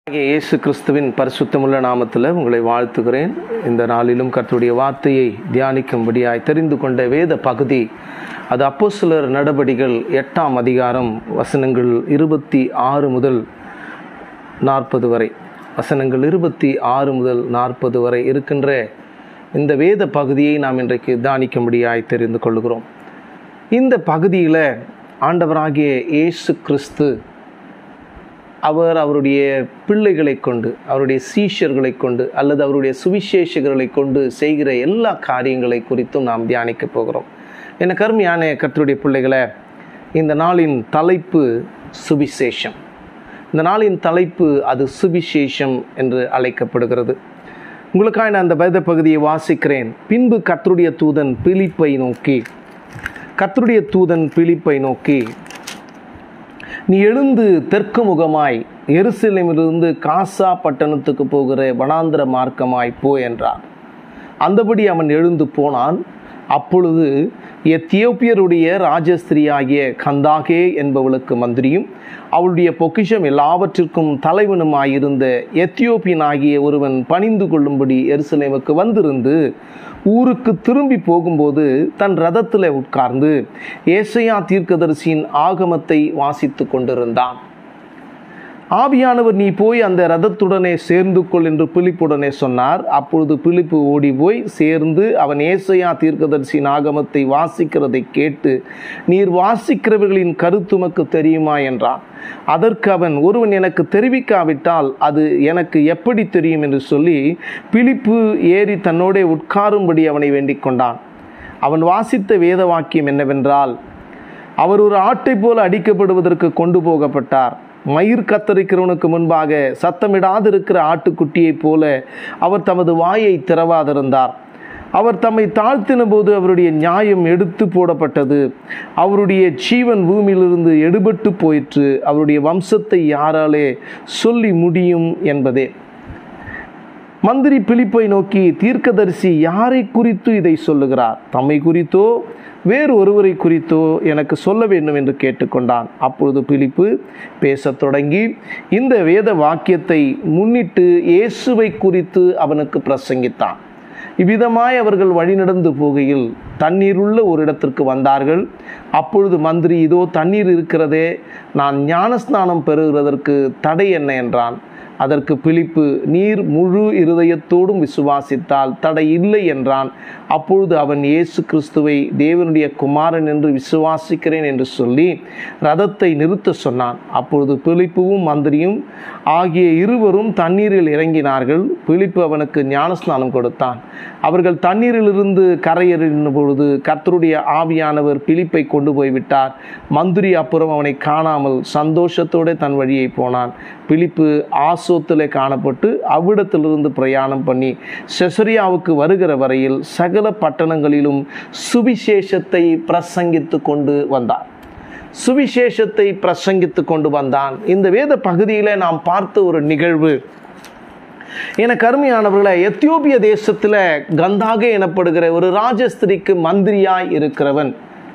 ஆகிய இயேசு கிறிஸ்துவின் பரிசுத்தமுள்ள நாமத்தில் உங்களை வாழ்த்துகிறேன் இந்த நாளிலும் கர்த்தருடைய வார்த்தையை தியானிக்கும்படியாய் தெரிந்து கொண்ட வேத பகுதி அது அப்போஸ்தலர் நடபடிகள் எட்டாம் அதிகாரம் வசனங்கள் இருபத்தி ஆறு முதல் நாற்பது வரை வசனங்கள் இருபத்தி ஆறு முதல் நாற்பது வரை இருக்கின்ற இந்த வேத பகுதியை நாம் இன்றைக்கு தியானிக்கும்படியாய் தெரிந்து கொள்கிறோம் இந்த பகுதியில் ஆண்டவராகிய இயேசு கிறிஸ்து அவர் அவருடைய பிள்ளைகளை கொண்டு அவருடைய சீஷர்களை கொண்டு அல்லது அவருடைய சுவிசேஷகர்களை கொண்டு செய்கிற எல்லா காரியங்களை குறித்தும் நாம் தியானிக்க போகிறோம் என கருமையான கர்த்தருடைய பிள்ளைகளை இந்த நாளின் தலைப்பு சுவிசேஷம் இந்த நாளின் தலைப்பு அது சுவிசேஷம் என்று அழைக்கப்படுகிறது உங்களுக்காக நான் அந்த வேத பகுதியை வாசிக்கிறேன் பின்பு கர்த்தருடைய தூதன் பிலிப்பை நோக்கி கர்த்தருடைய தூதன் பிலிப்பை நோக்கி நீ எழுந்து தெற்கு முகமாய் எருசலேமிலிருந்து காசா பட்டணத்துக்கு போகிற வனாந்திர மார்க்கமாய் போ என்றார் அந்தபடி அவன் எழுந்து போனான் அப்பொழுது எத்தியோப்பியருடைய ராஜஸ்திரியாகிய கந்தாகே என்பவளுக்கு மந்திரியும் அவளுடைய பொக்கிஷம் எல்லாவற்றிற்கும் தலைவனுமாயிருந்த எத்தியோப்பியன் ஆகிய ஒருவன் பணிந்து கொள்ளும்படி எருசலேமுக்கு வந்திருந்து ஊருக்கு திரும்பி போகும்போது தன் ரதத்தில் உட்கார்ந்து ஏசையா தீர்க்கதரிசியின் ஆகமத்தை வாசித்து கொண்டிருந்தான் ஆவியானவர் நீ போய் அந்த ரதத்துடனே சேர்ந்து கொள் என்று பிலிப்புடனே சொன்னார் அப்பொழுது பிலிப்பு ஓடி போய் சேர்ந்து அவன் ஏசையா தீர்க்கதரிசியின் ஆகமத்தை வாசிக்கிறதை கேட்டு நீர் வாசிக்கிறவர்களின் கருத்துமக்கு தெரியுமா என்றான் அதற்கு அவன் ஒருவன் எனக்கு தெரிவிக்காவிட்டால் அது எனக்கு எப்படி தெரியும் என்று சொல்லி பிலிப்பு ஏறி தன்னோடே உட்காரும்படி அவனை வேண்டிக் கொண்டான் அவன் வாசித்த வேத வாக்கியம் என்னவென்றால் அவர் ஒரு ஆட்டை போல அடிக்கப்படுவதற்கு கொண்டு போகப்பட்டார் மயிர் கத்தரிக்கிறவனுக்கு முன்பாக சத்தமிடாதிருக்கிற ஆட்டுக்குட்டியைப் போல அவர் தமது வாயை திறவாதிருந்தார் அவர் தம்மை தாழ்த்தின போது அவருடைய நியாயம் எடுத்து போடப்பட்டது அவருடைய ஜீவன் பூமியிலிருந்து எடுபட்டு போயிற்று அவருடைய வம்சத்தை யாராலே சொல்லி முடியும் என்பதே மந்திரி பிலிப்பை நோக்கி தீர்க்கதரிசி யாரை குறித்து இதை சொல்லுகிறார் தம்மை குறித்தோ வேறு ஒருவரை குறித்தோ எனக்கு சொல்ல வேண்டும் என்று கேட்டுக்கொண்டான் அப்பொழுது பிலிப்பு பேசத் தொடங்கி இந்த வேத வாக்கியத்தை முன்னிட்டு இயேசுவை குறித்து அவனுக்கு பிரசங்கித்தான் இவ்விதமாய் அவர்கள் வழிநடந்து போகையில் தண்ணீர் உள்ள ஒரு இடத்திற்கு வந்தார்கள் அப்பொழுது மந்திரி இதோ தண்ணீர் இருக்கிறதே நான் ஞானஸ்நானம் பெறுகிறதற்கு தடை என்ன என்றான் அதற்கு பிலிப்பு நீர் முழு இருதயத்தோடும் விசுவாசித்தால் தடை இல்லை என்றான் அப்பொழுது அவன் இயேசு கிறிஸ்துவை தேவனுடைய குமாரன் என்று விசுவாசிக்கிறேன் என்று சொல்லி ரதத்தை நிறுத்த சொன்னான் அப்பொழுது பிலிப்புவும் மந்திரியும் ஆகிய இருவரும் தண்ணீரில் இறங்கினார்கள் பிலிப்பு அவனுக்கு ஞானஸ்நானம் கொடுத்தான் அவர்கள் தண்ணீரிலிருந்து கரையேறின பொழுது கர்த்தருடைய ஆவியானவர் பிலிப்பை கொண்டு போய்விட்டார் மந்திரி அப்புறம் அவனை காணாமல் சந்தோஷத்தோடு தன் வழியை போனான் பிலிப்பு ஆசோத்திலே காணப்பட்டு அவ்விடத்திலிருந்து பிரயாணம் பண்ணி செசரியாவுக்கு வருகிற வரையில் சகல பட்டணங்களிலும் சுவிசேஷத்தை பிரசங்கித்து கொண்டு வந்தார் சுவிசேஷத்தை பிரசங்கித்து கொண்டு வந்தான் இந்த வேத பகுதியில் நாம் பார்த்த ஒரு நிகழ்வு என கருமையானவர்களை எத்தியோப்பிய தேசத்தில் கந்தாக எனப்படுகிற ஒரு ராஜஸ்திரிக்கு மந்திரியாய் இருக்கிறவன்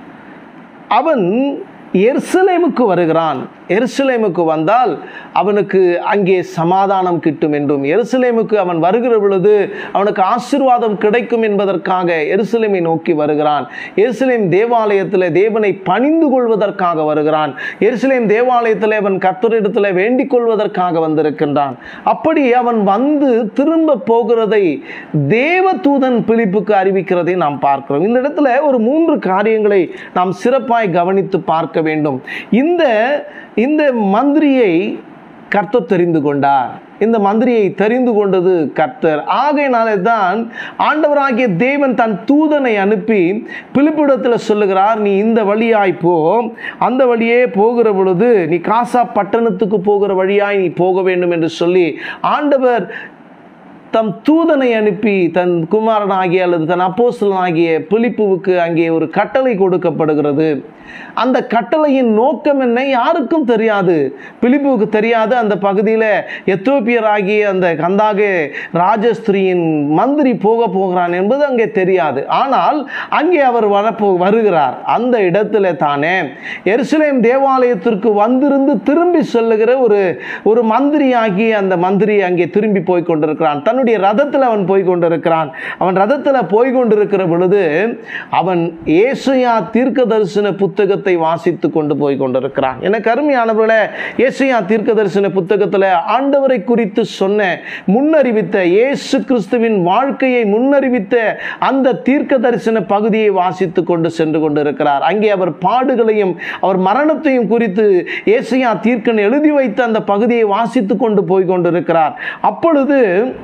அவன் எர்சலேமுக்கு வருகிறான் எருசலேமுக்கு வந்தால் அவனுக்கு அங்கே சமாதானம் கிட்டும் என்றும் எருசலேமுக்கு அவன் வருகிற பொழுது அவனுக்கு ஆசிர்வாதம் கிடைக்கும் என்பதற்காக எருசலேமை நோக்கி வருகிறான் எருசலேம் தேவாலயத்தில் தேவனை பணிந்து கொள்வதற்காக வருகிறான் எருசலேம் தேவாலயத்தில் அவன் கத்தரிடத்தில் வேண்டிக் கொள்வதற்காக வந்திருக்கின்றான் அப்படி அவன் வந்து திரும்ப போகிறதை தேவ தூதன் பிலிப்புக்கு அறிவிக்கிறதை நாம் பார்க்கிறோம் இந்த இடத்துல ஒரு மூன்று காரியங்களை நாம் சிறப்பாய் கவனித்து பார்க்க வேண்டும் இந்த இந்த மந்திரியை கர்த்தர் தெரிந்து கொண்டார் இந்த மந்திரியை தெரிந்து கொண்டது கர்த்தர் ஆகையினாலே தான் ஆண்டவராகிய தேவன் தன் தூதனை அனுப்பி பிலிப்பிடத்தில் சொல்லுகிறார் நீ இந்த வழியாய் போ அந்த வழியே போகிற பொழுது நீ காசா பட்டணத்துக்கு போகிற வழியாய் நீ போக வேண்டும் என்று சொல்லி ஆண்டவர் தம் தூதனை அனுப்பி தன் குமாரனாகிய அல்லது தன் அப்போஸ்தலனாகிய பிலிப்புவுக்கு அங்கே ஒரு கட்டளை கொடுக்கப்படுகிறது அந்த கட்டளையின் நோக்கம் என்ன யாருக்கும் தெரியாது பிலிப்புவுக்கு தெரியாது அந்த பகுதியில் எத்தோப்பியராகிய அந்த கந்தாக ராஜஸ்திரியின் மந்திரி போக போகிறான் என்பது அங்கே தெரியாது ஆனால் அங்கே அவர் வரப்போ வருகிறார் அந்த இடத்துல தானே எருசலேம் தேவாலயத்திற்கு வந்திருந்து திரும்பி செல்லுகிற ஒரு ஒரு மந்திரியாகி அந்த மந்திரி அங்கே திரும்பி போய் கொண்டிருக்கிறான் தன்னுடைய ரதத்தில் அவன் போய் கொண்டிருக்கிறான் அவன் ரதத்தில் போய் கொண்டிருக்கிற பொழுது அவன் ஏசையா தீர்க்க தரிசன புத்தகத்தை வாசித்து கொண்டு போய் கொண்டிருக்கிறான் எனக்கு அருமையானவர்களே ஏசையா தீர்க்க தரிசன புத்தகத்தில் ஆண்டவரை குறித்து சொன்ன முன்னறிவித்த இயேசு கிறிஸ்துவின் வாழ்க்கையை முன்னறிவித்த அந்த தீர்க்க தரிசன பகுதியை வாசித்து கொண்டு சென்று கொண்டிருக்கிறார் அங்கே அவர் பாடுகளையும் அவர் மரணத்தையும் குறித்து ஏசையா தீர்க்கன் எழுதி வைத்த அந்த பகுதியை வாசித்து கொண்டு போய் கொண்டிருக்கிறார் அப்பொழுது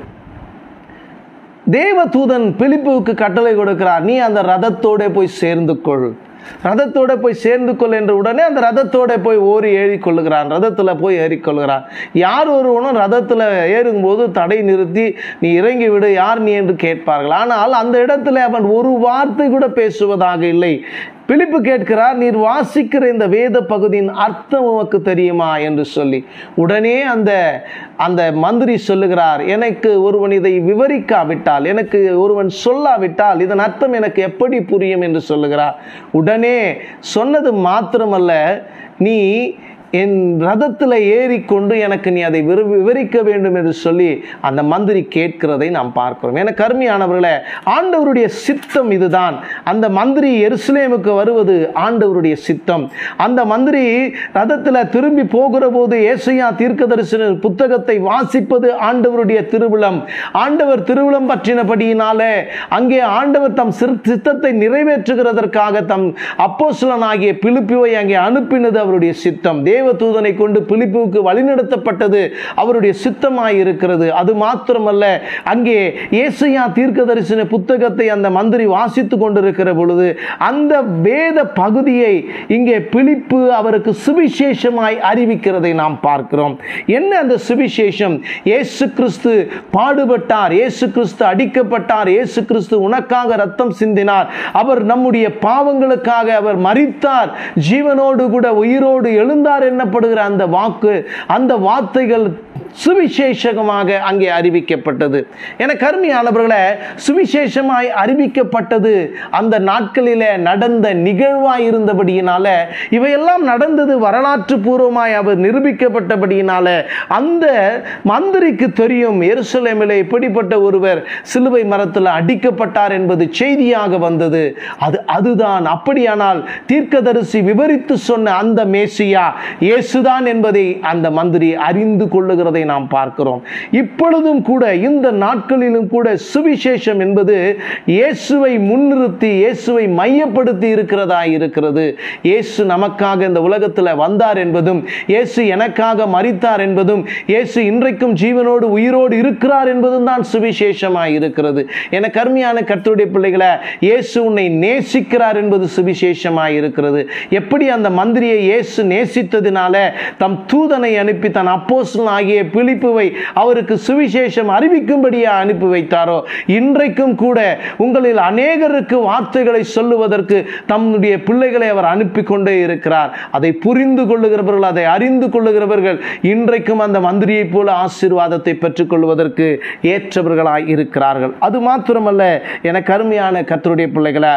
தேவதூதன் பிலிப்புவுக்கு கட்டளை கொடுக்கிறார் நீ அந்த ரதத்தோட போய் சேர்ந்து கொள் ரதத்தோட போய் சேர்ந்து கொள் என்ற உடனே அந்த ரதத்தோட போய் ஓரி ஏறி கொள்ளுகிறான் ரதத்தில் போய் ஏறிக்கொள்கிறான் யார் ஒருவனும் ரதத்தில் ஏறும்போது தடை நிறுத்தி நீ இறங்கி விடு யார் நீ என்று கேட்பார்கள் ஆனால் அந்த இடத்துல அவன் ஒரு வார்த்தை கூட பேசுவதாக இல்லை பிலிப்பு கேட்கிறார் நீர் வாசிக்கிற இந்த வேத பகுதியின் அர்த்தம் உமக்கு தெரியுமா என்று சொல்லி உடனே அந்த அந்த மந்திரி சொல்லுகிறார் எனக்கு ஒருவன் இதை விவரிக்காவிட்டால் எனக்கு ஒருவன் சொல்லாவிட்டால் இதன் அர்த்தம் எனக்கு எப்படி புரியும் என்று சொல்லுகிறார் உடனே சொன்னது மாத்திரமல்ல நீ என் ரதத்தில் ஏறிக்கொண்டு எனக்கு நீ அதை விரு விவரிக்க வேண்டும் என்று சொல்லி அந்த மந்திரி கேட்கிறதை நாம் பார்க்கிறோம் எனக்கு அருமையானவர்களே ஆண்டவருடைய சித்தம் இதுதான் அந்த மந்திரி எருசலேமுக்கு வருவது ஆண்டவருடைய சித்தம் அந்த மந்திரி ரதத்தில் திரும்பி போகிற போது ஏசையா தீர்க்கதரிசன புத்தகத்தை வாசிப்பது ஆண்டவருடைய திருவிழம் ஆண்டவர் திருவிழம் பற்றினபடியினாலே அங்கே ஆண்டவர் தம் சிறு சித்தத்தை நிறைவேற்றுகிறதற்காக தம் அப்போஸ்தலனாகிய பிலிப்புவை அங்கே அனுப்பினது அவருடைய சித்தம் தேவதூதனை கொண்டு பிலிப்புவுக்கு வழிநடத்தப்பட்டது அவருடைய சித்தமாய் இருக்கிறது அது மாத்திரமல்ல அங்கே ஏசையா தீர்க்கதரிசன புத்தகத்தை அந்த மந்திரி வாசித்து கொண்டிருக்கிற பொழுது அந்த வேத பகுதியை இங்கே பிலிப்பு அவருக்கு சுவிசேஷமாய் அறிவிக்கிறதை நாம் பார்க்கிறோம் என்ன அந்த சுவிசேஷம் இயேசு கிறிஸ்து பாடுபட்டார் இயேசு கிறிஸ்து அடிக்கப்பட்டார் இயேசு கிறிஸ்து உனக்காக ரத்தம் சிந்தினார் அவர் நம்முடைய பாவங்களுக்காக அவர் மரித்தார் ஜீவனோடு கூட உயிரோடு எழுந்தார் என்னப்படுகிற அந்த வாக்கு அந்த வார்த்தைகள் சுவிசேஷமாக அங்கே அறிவிக்கப்பட்டது என கருமையானவர்களே சுவிசேஷமாய் அறிவிக்கப்பட்டது அந்த நாட்களிலே நடந்த நிகழ்வாய் இருந்தபடியினால இவையெல்லாம் நடந்தது வரலாற்று பூர்வமாய் அவர் நிரூபிக்கப்பட்டபடியினால அந்த மந்திரிக்கு தெரியும் எருசலேமிலே இப்படிப்பட்ட ஒருவர் சிலுவை மரத்தில் அடிக்கப்பட்டார் என்பது செய்தியாக வந்தது அது அதுதான் அப்படியானால் தீர்க்கதரிசி விவரித்து சொன்ன அந்த மேசியா இயேசுதான் என்பதை அந்த மந்திரி அறிந்து கொள்ளுகிறதை நாம் பார்க்கிறோம் இப்பொழுதும் கூட இந்த நாட்களிலும் கூட சுவிசேஷம் என்பது இயேசுவை முன்னிறுத்தி இயேசுவை மையப்படுத்தி இருக்கிறதா இருக்கிறது இயேசு நமக்காக இந்த உலகத்தில் வந்தார் என்பதும் இயேசு எனக்காக மரித்தார் என்பதும் இயேசு இன்றைக்கும் ஜீவனோடு உயிரோடு இருக்கிறார் என்பதும் தான் சுவிசேஷமாய் இருக்கிறது என கருமையான கர்த்தருடைய பிள்ளைகளை இயேசு உன்னை நேசிக்கிறார் என்பது சுவிசேஷமாய் இருக்கிறது எப்படி அந்த மந்திரியை இயேசு நேசித்ததினால தம் தூதனை அனுப்பி தன் அப்போஸ்தலன் ஆகிய பிலிப்புவை அவருக்கு சுவிசேஷம் அறிவிக்கும்படியா அனுப்பி வைத்தாரோ இன்றைக்கும் கூட உங்களில் அநேகருக்கு வார்த்தைகளை சொல்லுவதற்கு தம்முடைய பிள்ளைகளை அவர் அனுப்பி கொண்டே இருக்கிறார் அதை புரிந்து கொள்ளுகிறவர்கள் அதை அறிந்து கொள்ளுகிறவர்கள் இன்றைக்கும் அந்த மந்திரியைப் போல ஆசீர்வாதத்தை பெற்றுக்கொள்வதற்கு ஏற்றவர்களாய் இருக்கிறார்கள் அது மாத்திரமல்ல எனக்கு அருமையான கத்தருடைய பிள்ளைகளை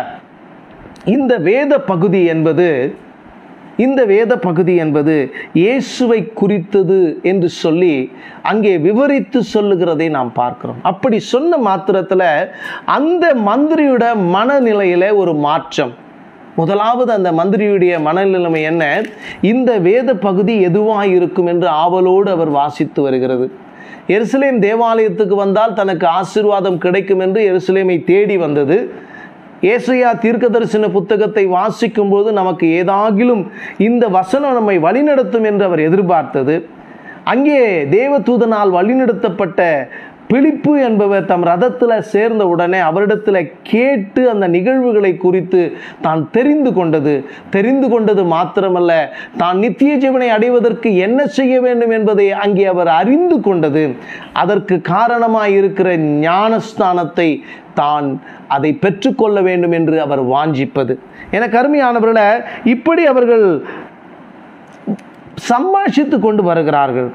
இந்த வேத பகுதி என்பது இந்த வேத பகுதி என்பது இயேசுவை குறித்தது என்று சொல்லி அங்கே விவரித்து சொல்லுகிறதை நாம் பார்க்கிறோம் அப்படி சொன்ன மாத்திரத்தில் அந்த மந்திரியோட மனநிலையில ஒரு மாற்றம் முதலாவது அந்த மந்திரியுடைய மனநிலைமை என்ன இந்த வேத பகுதி எதுவாக இருக்கும் என்று ஆவலோடு அவர் வாசித்து வருகிறது எருசலேம் தேவாலயத்துக்கு வந்தால் தனக்கு ஆசீர்வாதம் கிடைக்கும் என்று எருசலேமை தேடி வந்தது ஏசையா தீர்க்கதரிசன புத்தகத்தை வாசிக்கும் போது நமக்கு ஏதாகிலும் இந்த வசனம் நம்மை வழிநடத்தும் என்று அவர் எதிர்பார்த்தது அங்கே தேவதூதனால் வழிநடத்தப்பட்ட பிலிப்பு என்பவர் தம் ரதத்தில் சேர்ந்த உடனே அவரிடத்தில் கேட்டு அந்த நிகழ்வுகளை குறித்து தான் தெரிந்து கொண்டது தெரிந்து கொண்டது மாத்திரமல்ல தான் நித்திய ஜீவனை அடைவதற்கு என்ன செய்ய வேண்டும் என்பதை அங்கே அவர் அறிந்து கொண்டது அதற்கு காரணமாய் இருக்கிற ஞானஸ்தானத்தை தான் அதை பெற்றுக்கொள்ள வேண்டும் என்று அவர் வாஞ்சிப்பது எனக்கு அருமையானவர்கள இப்படி அவர்கள் சம்பாஷித்து கொண்டு வருகிறார்கள்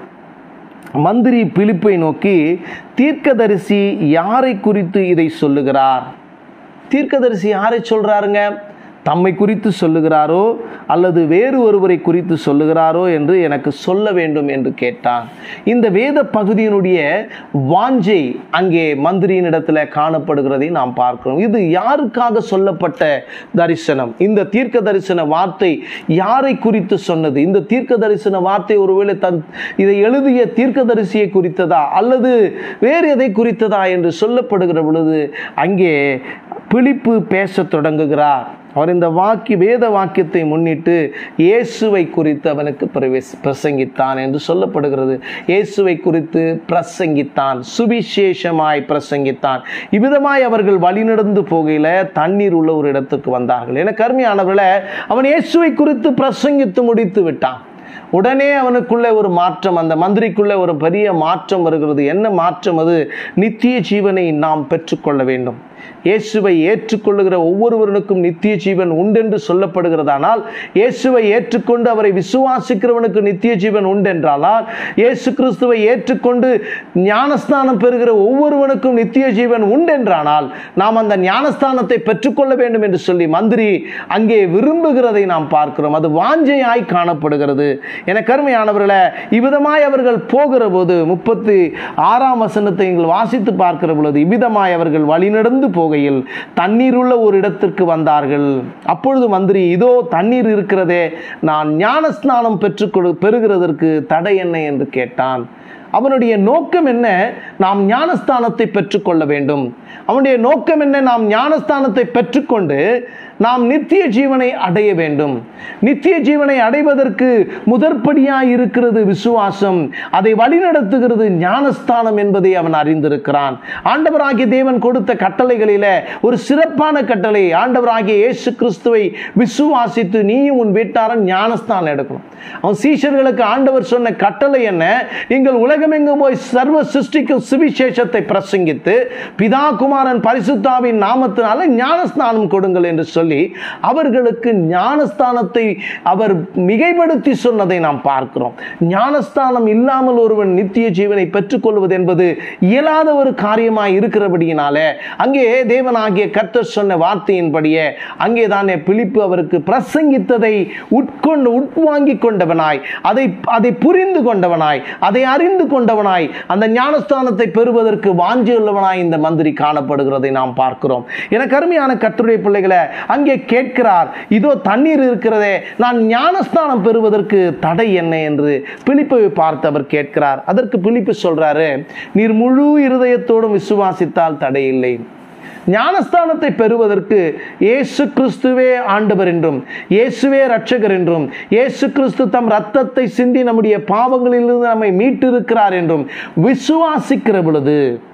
மந்திரி பிலிப்பை நோக்கி தீர்க்கதரிசி யாரை குறித்து இதை சொல்லுகிறார் தீர்க்கதரிசி யாரை சொல்றாருங்க தம்மை குறித்து சொல்லுகிறாரோ அல்லது வேறு ஒருவரை குறித்து சொல்லுகிறாரோ என்று எனக்கு சொல்ல வேண்டும் என்று கேட்டான் இந்த வேத பகுதியினுடைய வாஞ்சை அங்கே மந்திரியின் இடத்துல காணப்படுகிறதை நாம் பார்க்கிறோம் இது யாருக்காக சொல்லப்பட்ட தரிசனம் இந்த தீர்க்க தரிசன வார்த்தை யாரை குறித்து சொன்னது இந்த தீர்க்க தரிசன வார்த்தை ஒருவேளை தன் இதை எழுதிய தீர்க்கதரிசியை குறித்ததா அல்லது வேறு எதை குறித்ததா என்று சொல்லப்படுகிற பொழுது அங்கே பிலிப்பு பேசத் தொடங்குகிறார் அவர் இந்த வாக்கி வேத வாக்கியத்தை முன்னிட்டு இயேசுவை குறித்து அவனுக்கு பிரவேச பிரசங்கித்தான் என்று சொல்லப்படுகிறது இயேசுவை குறித்து பிரசங்கித்தான் சுவிசேஷமாய் பிரசங்கித்தான் இவ்விதமாய் அவர்கள் வழிநடந்து போகையில் தண்ணீர் உள்ள ஒரு இடத்துக்கு வந்தார்கள் எனக்கு அருமையானவர்களே அவன் இயேசுவை குறித்து பிரசங்கித்து முடித்து விட்டான் உடனே அவனுக்குள்ளே ஒரு மாற்றம் அந்த மந்திரிக்குள்ளே ஒரு பெரிய மாற்றம் வருகிறது என்ன மாற்றம் அது நித்திய ஜீவனை நாம் பெற்றுக்கொள்ள வேண்டும் இயேசுவை ஏற்றுக்கொள்ளுகிற ஒவ்வொருவருக்கும் நித்திய ஜீவன் உண்டென்று சொல்லப்படுகிறதானால் இயேசுவை ஏற்றுக்கொண்டு அவரை விசுவாசிக்கிறவனுக்கு நித்திய ஜீவன் உண்டென்றானால் இயேசு கிறிஸ்துவை ஏற்றுக்கொண்டு ஞானஸ்தானம் பெறுகிற ஒவ்வொருவனுக்கும் நித்திய ஜீவன் உண்டென்றானால் நாம் அந்த ஞானஸ்தானத்தை பெற்றுக்கொள்ள வேண்டும் என்று சொல்லி மந்திரி அங்கே விரும்புகிறதை நாம் பார்க்கிறோம் அது வாஞ்சையாய் காணப்படுகிறது என கருமையானவர்களே இவ்விதமாய் அவர்கள் போகிற போது முப்பத்தி ஆறாம் வசனத்தை நீங்கள் வாசித்து பார்க்கிற பொழுது இவ்விதமாய் அவர்கள் வழிநடந்து போகையில் தண்ணீர் உள்ள ஒரு இடத்திற்கு வந்தார்கள் அப்பொழுது மந்திரி இதோ தண்ணீர் இருக்கிறதே நான் ஞானஸ்நானம் பெற்றுக்கொடு பெறுகிறதற்கு தடை என்ன என்று கேட்டான் அவனுடைய நோக்கம் என்ன நாம் ஞானஸ்தானத்தை பெற்றுக்கொள்ள வேண்டும் அவனுடைய நோக்கம் என்ன நாம் ஞானஸ்தானத்தை பெற்றுக்கொண்டு நாம் நித்திய ஜீவனை அடைய வேண்டும் நித்திய ஜீவனை அடைவதற்கு முதற்படியாய் இருக்கிறது விசுவாசம் அதை வழிநடத்துகிறது ஞானஸ்தானம் என்பதை அவன் அறிந்திருக்கிறான் ஆண்டவராகிய தேவன் கொடுத்த கட்டளைகளில ஒரு சிறப்பான கட்டளை ஆண்டவராகிய இயேசு கிறிஸ்துவை விசுவாசித்து நீயும் உன் வீட்டாரன் ஞானஸ்தானம் எடுக்கணும் அவன் சீஷர்களுக்கு ஆண்டவர் சொன்ன கட்டளை என்ன நீங்கள் உலகமெங்கும் போய் சர்வ சிருஷ்டிக்கும் சுவிசேஷத்தை பிரசங்கித்து பிதா குமாரன் பரிசுத்தாவின் நாமத்தினால ஞானஸ்நானம் கொடுங்கள் என்று சொல்லி அவர்களுக்கு ஞானஸ்தானத்தை அவர் மிகைப்படுத்தி சொன்னதை நாம் பார்க்கிறோம் ஞானஸ்தானம் இல்லாமல் ஒருவன் நித்திய ஜீவனை பெற்றுக்கொள்வது என்பது இயலாத ஒரு காரியமாய் இருக்கிறபடியினாலே அங்கே தேவனாகிய கர்த்தர் சொன்ன வார்த்தையின்படியே அங்கே தானே பிலிப்பு அவருக்கு பிரசங்கித்ததை உட்கொண்டு உட்வாங்கி கொண்டவனாய் அதை அதை புரிந்து கொண்டவனாய் அதை அறிந்து கொண்டவனாய் அந்த ஞானஸ்தானத்தை பெறுவதற்கு வாஞ்சியுள்ளவனாய் இந்த மந்திரி காணப்படுகிறதை நாம் பார்க்கிறோம் எனக்கு அருமையான கத்துடைய பிள்ளைகளை அங்கே கேட்கிறார் இதோ தண்ணீர் இருக்கிறதே நான் ஞானஸ்தானம் பெறுவதற்கு தடை என்ன என்று பிலிப்பை பார்த்து அவர் கேட்கிறார் அதற்கு பிலிப்பு சொல்றாரு நீர் முழு இருதயத்தோடும் விசுவாசித்தால் தடை இல்லை ஞானஸ்தானத்தை பெறுவதற்கு இயேசு கிறிஸ்துவே ஆண்டவர் என்றும் இயேசுவே ரட்சகர் என்றும் இயேசு கிறிஸ்து தம் ரத்தத்தை சிந்தி நம்முடைய பாவங்களிலிருந்து நம்மை மீட்டிருக்கிறார் என்றும் விசுவாசிக்கிற பொழுது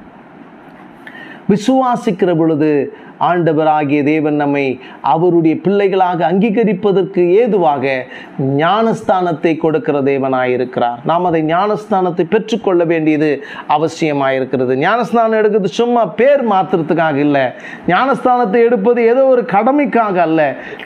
விசுவாசிக்கிற பொழுது ஆண்டவராகிய தேவன் நம்மை அவருடைய பிள்ளைகளாக அங்கீகரிப்பதற்கு ஏதுவாக ஞானஸ்தானத்தை கொடுக்கிற தேவனாயிருக்கிறார் நாம் அதை ஞானஸ்தானத்தை பெற்றுக்கொள்ள வேண்டியது அவசியமாயிருக்கிறது ஞானஸ்தானம் எடுக்கிறது சும்மா பேர் மாத்திரத்துக்காக இல்லை ஞானஸ்தானத்தை எடுப்பது ஏதோ ஒரு கடமைக்காக அல்ல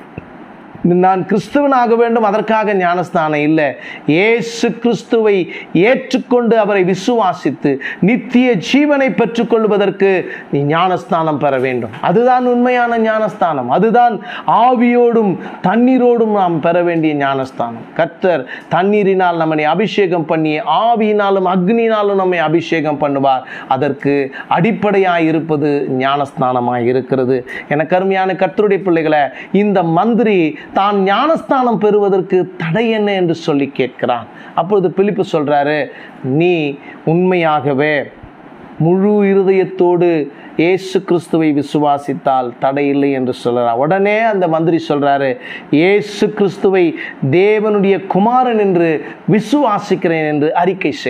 நான் கிறிஸ்துவனாக வேண்டும் அதற்காக ஞானஸ்தானம் இல்லை ஏசு கிறிஸ்துவை ஏற்றுக்கொண்டு அவரை விசுவாசித்து நித்திய ஜீவனை பெற்றுக்கொள்வதற்கு நீ ஞானஸ்தானம் பெற வேண்டும் அதுதான் உண்மையான ஞானஸ்தானம் அதுதான் ஆவியோடும் தண்ணீரோடும் நாம் பெற வேண்டிய ஞானஸ்தானம் கர்த்தர் தண்ணீரினால் நம்மை அபிஷேகம் பண்ணி ஆவியினாலும் அக்னினாலும் நம்மை அபிஷேகம் பண்ணுவார் அதற்கு அடிப்படையாய் இருப்பது ஞானஸ்தானமாய் இருக்கிறது எனக்கு அருமையான கர்த்தருடைய பிள்ளைகளை இந்த மந்திரி தான் ஞானஸ்தானம் பெறுவதற்கு தடை என்ன என்று சொல்லி கேட்கிறான் அப்பொழுது பிலிப்பு சொல்றாரு நீ உண்மையாகவே முழு இருதயத்தோடு இயேசு கிறிஸ்துவை விசுவாசித்தால் தடையில்லை என்று சொல்கிறார் உடனே அந்த மந்திரி சொல்றாரு இயேசு கிறிஸ்துவை தேவனுடைய குமாரன் என்று விசுவாசிக்கிறேன் என்று அறிக்கை செய்கிறார்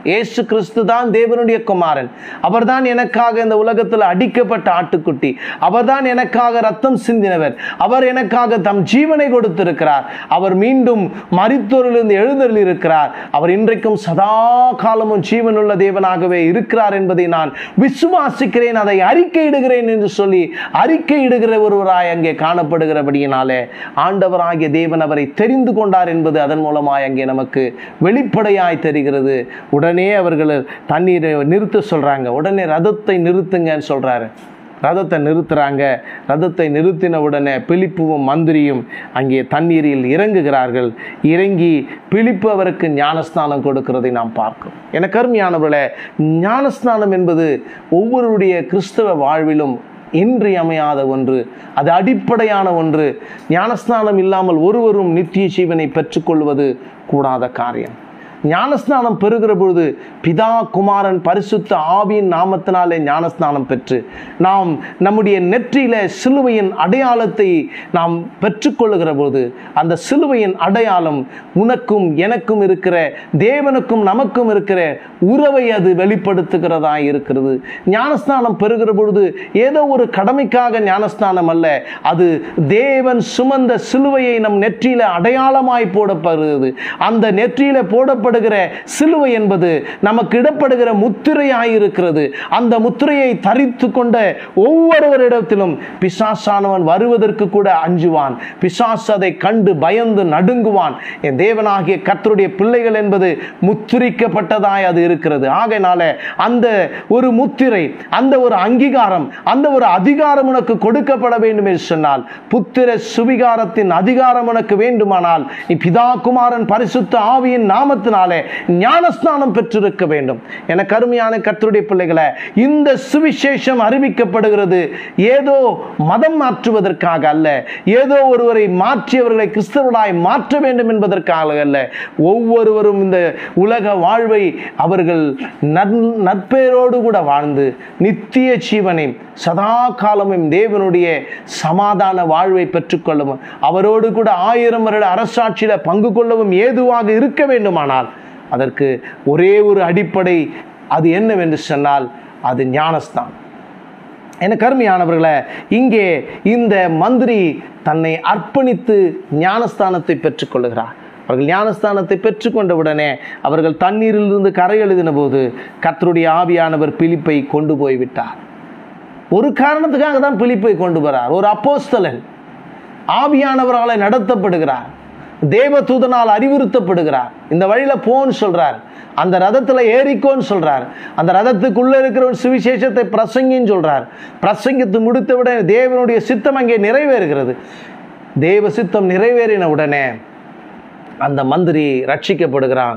இயேசு கிறிஸ்து தான் தேவனுடைய குமாரன் அவர்தான் எனக்காக இந்த உலகத்தில் அடிக்கப்பட்ட ஆட்டுக்குட்டி அவர்தான் எனக்காக ரத்தம் சிந்தினவர் அவர் எனக்காக தம் ஜீவனை கொடுத்திருக்கிறார் அவர் மீண்டும் மரித்தோரிலிருந்து எழுந்தருள் இருக்கிறார் அவர் இன்றைக்கும் சதா காலமும் ஜீவனுள்ள தேவனாகவே இருக்கிறார் என்பதை நான் விசுவாசிக்கிறேன் அதை அறிக்கையிடுகிறேன் என்று சொல்லி அறிக்கையிடுகிற ஒருவராய் அங்கே காணப்படுகிறபடியினாலே ஆண்டவராகிய தேவன் அவரை தெரிந்து கொண்டார் என்பது அதன் மூலமாய் அங்கே நமக்கு வெளிப்படையாய் தெரிகிறது உடனே அவர்கள் தண்ணீரை நிறுத்த சொல்றாங்க உடனே ரதத்தை நிறுத்துங்கன்னு சொல்றாரு ரதத்தை நிறுத்துறாங்க ரதத்தை நிறுத்தின உடனே பிலிப்புவும் மந்திரியும் அங்கே தண்ணீரில் இறங்குகிறார்கள் இறங்கி பிலிப்பு அவருக்கு ஞானஸ்நானம் கொடுக்கிறதை நாம் பார்க்கிறோம் எனக்கு அருமையானவர்களே ஞானஸ்நானம் என்பது ஒவ்வொருடைய கிறிஸ்தவ வாழ்விலும் இன்றியமையாத ஒன்று அது அடிப்படையான ஒன்று ஞானஸ்நானம் இல்லாமல் ஒருவரும் நித்திய ஜீவனை பெற்றுக்கொள்வது கூடாத காரியம் ஞானஸ்நானம் பெறுகிற பொழுது பிதா குமாரன் பரிசுத்த ஆவியின் நாமத்தினாலே ஞானஸ்நானம் பெற்று நாம் நம்முடைய நெற்றியில சிலுவையின் அடையாளத்தை நாம் பெற்றுக்கொள்ளுகிற போது அந்த சிலுவையின் அடையாளம் உனக்கும் எனக்கும் இருக்கிற தேவனுக்கும் நமக்கும் இருக்கிற உறவை அது வெளிப்படுத்துகிறதா இருக்கிறது ஞானஸ்நானம் பெறுகிற பொழுது ஏதோ ஒரு கடமைக்காக ஞானஸ்நானம் அல்ல அது தேவன் சுமந்த சிலுவையை நம் நெற்றியில அடையாளமாய் போடப்படுகிறது அந்த நெற்றியில போடப்படுகிற சிலுவை என்பது நமக்கு இடப்படுகிற முத்திரையாய் இருக்கிறது அந்த முத்திரையை தரித்து கொண்ட ஒவ்வொருவரிடத்திலும் பிசாசானவன் வருவதற்கு கூட அஞ்சுவான் பிசாசு அதை கண்டு பயந்து நடுங்குவான் என் தேவனாகிய கர்த்தருடைய பிள்ளைகள் என்பது முத்திரிக்கப்பட்டதாய் அது இருக்கிறது ஆகையினால அந்த ஒரு முத்திரை அந்த ஒரு அங்கீகாரம் அந்த ஒரு அதிகாரம் உனக்கு கொடுக்கப்பட வேண்டும் என்று சொன்னால் புத்திர சுவிகாரத்தின் அதிகாரம் உனக்கு வேண்டுமானால் நீ பிதா குமாரன் பரிசுத்த ஆவியின் நாமத்தினாலே ஞானஸ்நானம் பெற்றிருக்க வேண்டும் என கருமையான கர்த்தருடைய பிள்ளைகளை இந்த சுவிசேஷம் அறிவிக்கப்படுகிறது ஏதோ மதம் மாற்றுவதற்காக அல்ல ஏதோ ஒருவரை மாற்றியவர்களை கிறிஸ்தவர்களாய் மாற்ற வேண்டும் என்பதற்காக அல்ல ஒவ்வொருவரும் இந்த உலக வாழ்வை அவர்கள் நற்- நற்பெயரோடு கூட வாழ்ந்து நித்திய ஜீவனை சதா காலமும் தேவனுடைய சமாதான வாழ்வை பெற்றுக்கொள்ளவும் அவரோடு கூட ஆயிரம் வருட அரசாட்சியில பங்கு கொள்ளவும் ஏதுவாக இருக்க வேண்டுமானால் அதற்கு ஒரே ஒரு அடிப்படை அது என்னவென்று சொன்னால் அது ஞானஸ்தான் என கருமையானவர்களே இங்கே இந்த மந்திரி தன்னை அர்ப்பணித்து ஞானஸ்தானத்தை பெற்றுக்கொள்கிறார் அவர்கள் ஞானஸ்தானத்தை பெற்றுக்கொண்ட உடனே அவர்கள் தண்ணீரிலிருந்து கரை எழுதின போது கர்த்தருடைய ஆவியானவர் பிலிப்பை கொண்டு போய் விட்டார் ஒரு காரணத்துக்காக தான் பிலிப்பை கொண்டு வரார் ஒரு அப்போஸ்தலன் ஆவியானவரால் நடத்தப்படுகிறார் தேவதூதனால் அறிவுறுத்தப்படுகிறார் இந்த வழியில போன்னு சொல்றார் அந்த ரதத்துல ஏறிக்கோன்னு சொல்றார் அந்த ரதத்துக்குள்ள இருக்கிற ஒரு சுவிசேஷத்தை பிரசங்கின்னு சொல்றார் பிரசங்கித்து முடித்தவுடனே தேவனுடைய சித்தம் அங்கே நிறைவேறுகிறது தேவ சித்தம் நிறைவேறின உடனே அந்த மந்திரி ரட்சிக்கப்படுகிறான்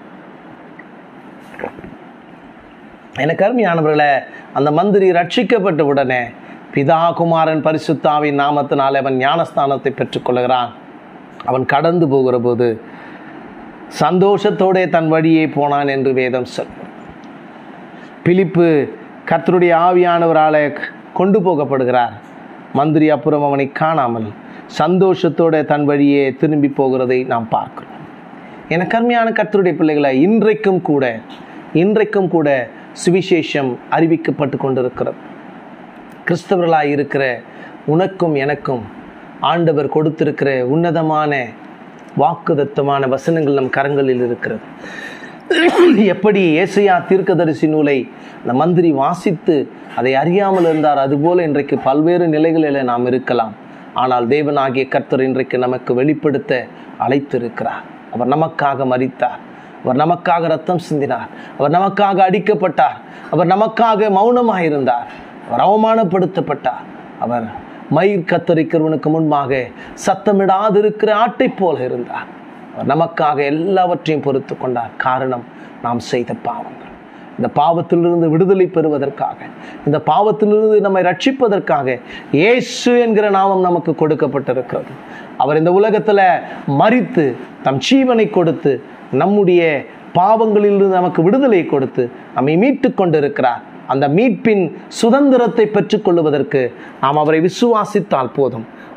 எனக்கு அருமையானவர்களே அந்த மந்திரி ரட்சிக்கப்பட்ட உடனே பிதா குமாரன் பரிசுத்தாவின் நாமத்தினால் அவன் ஞானஸ்தானத்தை பெற்றுக்கொள்கிறான் அவன் கடந்து போகிற போது சந்தோஷத்தோடே தன் வழியே போனான் என்று வேதம் சொல் பிலிப்பு கர்த்தருடைய ஆவியானவரால் கொண்டு போகப்படுகிறார் மந்திரி அப்புறம் அவனை காணாமல் சந்தோஷத்தோட தன் வழியே திரும்பி போகிறதை நாம் பார்க்கிறோம் எனக்கு அருமையான கர்த்தருடைய பிள்ளைகளை இன்றைக்கும் கூட இன்றைக்கும் கூட சுவிசேஷம் அறிவிக்கப்பட்டு கொண்டிருக்கிறது கிறிஸ்தவர்களாய் இருக்கிற உனக்கும் எனக்கும் ஆண்டவர் கொடுத்திருக்கிற உன்னதமான வாக்குதத்தமான வசனங்கள் நம் கரங்களில் இருக்கிறது எப்படி ஏசையா தீர்க்கதரிசி நூலை அந்த மந்திரி வாசித்து அதை அறியாமல் இருந்தார் அதுபோல இன்றைக்கு பல்வேறு நிலைகளில் நாம் இருக்கலாம் ஆனால் தேவனாகிய கர்த்தர் இன்றைக்கு நமக்கு வெளிப்படுத்த அழைத்திருக்கிறார் அவர் நமக்காக மரித்தார் அவர் நமக்காக ரத்தம் சிந்தினார் அவர் நமக்காக அடிக்கப்பட்டார் அவர் நமக்காக மௌனமாக இருந்தார் அவர் அவமானப்படுத்தப்பட்டார் அவர் மயிர் கத்தரிக்கிறவனுக்கு முன்பாக சத்தமிடாதிருக்கிற ஆட்டை போல இருந்தார் அவர் நமக்காக எல்லாவற்றையும் பொறுத்து கொண்டார் காரணம் நாம் செய்த பாவங்கள் இந்த பாவத்திலிருந்து விடுதலை பெறுவதற்காக இந்த பாவத்திலிருந்து நம்மை ரட்சிப்பதற்காக இயேசு என்கிற நாமம் நமக்கு கொடுக்கப்பட்டிருக்கிறது அவர் இந்த உலகத்துல மரித்து தம் ஜீவனை கொடுத்து நம்முடைய பாவங்களிலிருந்து நமக்கு விடுதலை கொடுத்து நம்மை மீட்டு கொண்டிருக்கிறார் அந்த மீட்பின் சுதந்திரத்தை பெற்றுக்கொள்வதற்கு நாம் அவரை விசுவாசித்தால் போதும்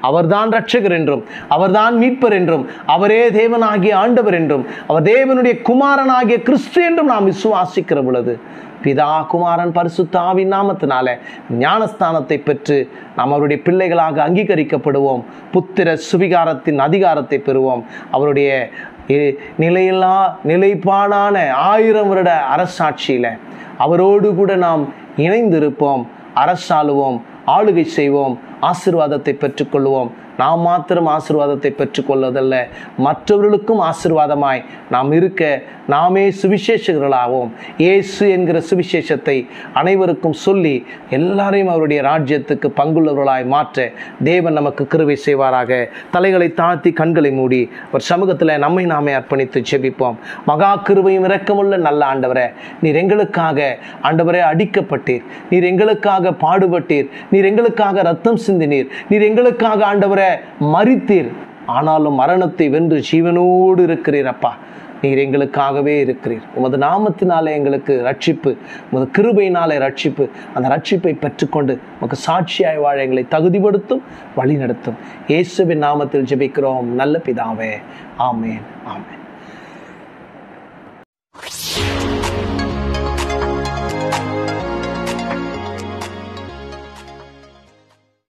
அவர்தான் ரட்சகர் என்றும் அவர்தான் மீட்பர் என்றும் அவரே தேவனாகிய ஆண்டவர் என்றும் அவர் தேவனுடைய குமாரனாகிய கிறிஸ்து என்றும் நாம் விசுவாசிக்கிற பொழுது பிதா குமாரன் பரிசுத்த ஆவின் நாமத்தினால ஞானஸ்தானத்தை பெற்று நாம் அவருடைய பிள்ளைகளாக அங்கீகரிக்கப்படுவோம் புத்திர சுவிகாரத்தின் அதிகாரத்தை பெறுவோம் அவருடைய இ- நிலையில்லா நிலைப்பாடான ஆயிரம் வருட அரசாட்சியில அவரோடு கூட நாம் இணைந்திருப்போம் அரசாளுவோம் ஆளுகை செய்வோம் ஆசீர்வாதத்தை பெற்றுக்கொள்வோம் நாம் மாத்திரம் ஆசீர்வாதத்தை பெற்றுக்கொள்வதல்ல மற்றவர்களுக்கும் ஆசீர்வாதமாய் நாம் இருக்க நாமே சுவிசேஷகர்களாகவும் இயேசு என்கிற சுவிசேஷத்தை அனைவருக்கும் சொல்லி எல்லாரையும் அவருடைய ராஜ்யத்துக்கு பங்குள்ளவர்களாய் மாற்ற தேவன் நமக்கு கிருபை செய்வாராக தலைகளை தாழ்த்தி கண்களை மூடி ஒரு சமூகத்தில் நம்மை நாமே அர்ப்பணித்து ஜெபிப்போம் மகா கிருபையும் இரக்கமுள்ள நல்ல ஆண்டவரே நீர் எங்களுக்காக ஆண்டவரே அடிக்கப்பட்டீர் நீர் எங்களுக்காக பாடுபட்டீர் நீர் எங்களுக்காக ரத்தம் சிந்தினீர் நீர் எங்களுக்காக ஆண்டவரே மரித்தீர் ஆனாலும் மரணத்தை வென்று ஜீவனோடு இருக்கிறீர் அப்பா நீர் எங்களுக்காகவே இருக்கிறீர் உமது நாமத்தினாலே எங்களுக்கு ரட்சிப்பு உமது கிருபையினாலே ரட்சிப்பு அந்த ரட்சிப்பை பெற்றுக்கொண்டு உமக்கு சாட்சியாய் வாழ எங்களை தகுதிப்படுத்தும் வழி நடத்தும் இயேசுவின் நாமத்தில் ஜெபிக்கிறோம் நல்ல பிதாவே ஆமேன் ஆமேன்